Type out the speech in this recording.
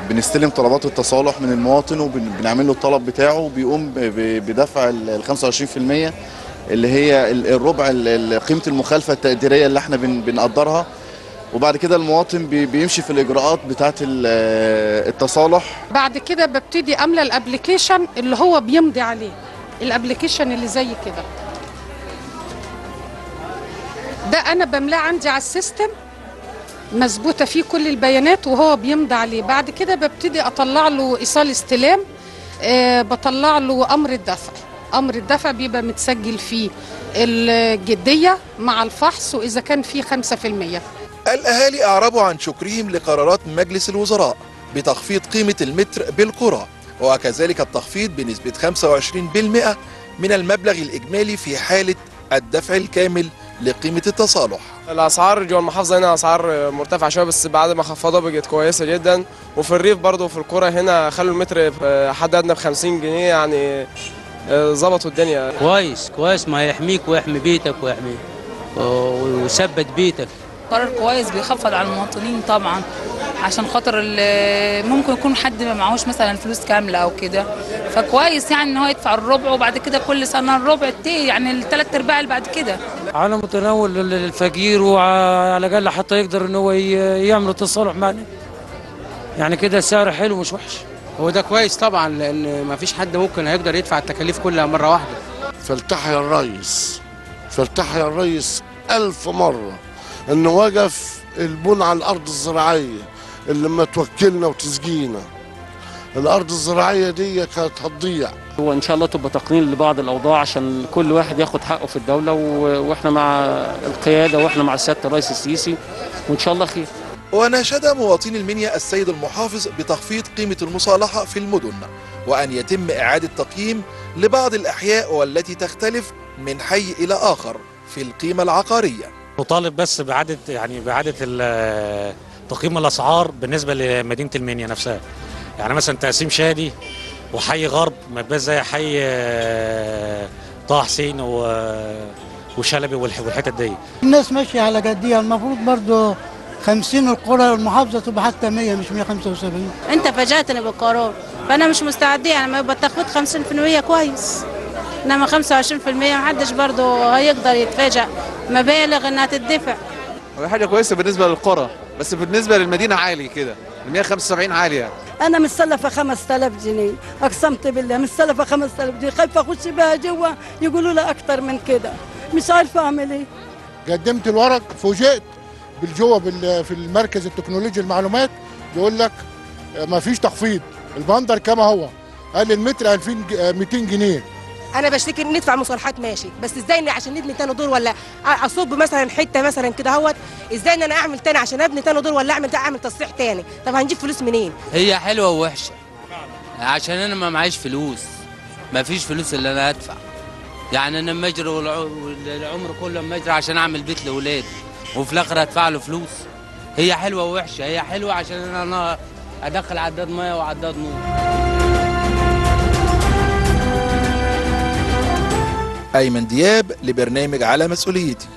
بنستلم طلبات التصالح من المواطن وبنعمل له الطلب بتاعه وبيقوم ب- ب- بدفع ال 25% اللي هي ال- الربع ال- ال- قيمه المخالفه التقديريه اللي احنا بن- بنقدرها وبعد كده المواطن بي- بيمشي في الاجراءات بتاعه ال- التصالح بعد كده ببتدي املى الابلكيشن اللي هو بيمضي عليه الابلكيشن اللي زي كده ده انا بملاه عندي على السيستم مظبوطه فيه كل البيانات وهو بيمضي عليه بعد كده ببتدي اطلع له ايصال استلام آه بطلع له امر الدفع امر الدفع بيبقى متسجل فيه الجديه مع الفحص واذا كان فيه 5% الأهالي أعربوا عن شكرهم لقرارات مجلس الوزراء بتخفيض قيمة المتر بالقرى وكذلك التخفيض بنسبة 25% من المبلغ الإجمالي في حالة الدفع الكامل لقيمة التصالح الاسعار جوه المحافظه هنا اسعار مرتفعه شويه بس بعد ما خفضوها بقت كويسه جدا وفي الريف برضه في القرى هنا خلوا المتر حد ادنى ب 50 جنيه يعني آه، ظبطوا الدنيا كويس كويس ما يحميك ويحمي بيتك ويحمي ويثبت بيتك قرار كويس بيخفض على المواطنين طبعا عشان خاطر ال- ممكن يكون حد ما معهوش مثلا فلوس كامله او كده فكويس يعني ان هو يدفع الربع وبعد كده كل سنه الربع التاني يعني الثلاث ارباع اللي بعد كده على متناول ال- الفقير وعلى الاقل حتى يقدر ان هو ي- يعمل تصالح معنا يعني كده السعر حلو مش وحش هو ده كويس طبعا لان ما فيش حد ممكن هيقدر يدفع التكاليف كلها مره واحده فالتحي الرئيس فالتحي الرئيس ألف مرة إنه وقف البن على الأرض الزراعية اللي ما توكلنا وتسقينا الأرض الزراعية دي كانت هتضيع هو ان شاء الله تبقى تقنين لبعض الاوضاع عشان كل واحد ياخد حقه في الدوله و- واحنا مع القياده واحنا مع سياده الرئيس السيسي وان شاء الله خير وناشد مواطني المنيا السيد المحافظ بتخفيض قيمة المصالحة في المدن وأن يتم إعادة تقييم لبعض الأحياء والتي تختلف من حي إلى آخر في القيمة العقارية نطالب بس باعاده يعني باعاده ال- تقييم الاسعار بالنسبه لمدينه المنيا نفسها يعني مثلا تقسيم شادي وحي غرب ما يبقاش زي حي آه، طه حسين و- وشلبي والح- والحتت دي الناس ماشية على جدية المفروض برضو 50 القرى المحافظة تبقى حتى 100 مش 175 انت فاجأتني بالقرار فانا مش مستعدة يعني ما يبقى التخفيض 50% كويس انما 25% محدش برضه هيقدر يتفاجأ مبالغ انها تدفع ودي حاجه كويسه بالنسبه للقرى بس بالنسبه للمدينه عالي كده ال 175 عاليه انا مستلفه 5000 جنيه اقسمت بالله مستلفه 5000 جنيه خايفه اخش بها جوا يقولوا لي اكتر من كده مش عارفه اعمل ايه قدمت الورق فوجئت بالجوه بال- في المركز التكنولوجي المعلومات يقول لك ما فيش تخفيض البندر كما هو قال لي المتر 2000 ج- 200 جنيه انا بشتكي ان ندفع مصالحات ماشي بس ازاي إن عشان نبني تاني دور ولا اصب مثلا حته مثلا كده اهوت ازاي ان انا اعمل تاني عشان ابني تاني دور ولا اعمل اعمل تصليح تاني طب هنجيب فلوس منين هي حلوه ووحشه عشان انا ما معيش فلوس ما فيش فلوس اللي انا ادفع يعني انا لما اجري والع- والعمر كله لما اجري عشان اعمل بيت لاولادي وفي الاخر ادفع له فلوس هي حلوه ووحشه هي حلوه عشان انا أنا ادخل عداد ميه وعداد نور أيمن دياب لبرنامج على مسؤوليتي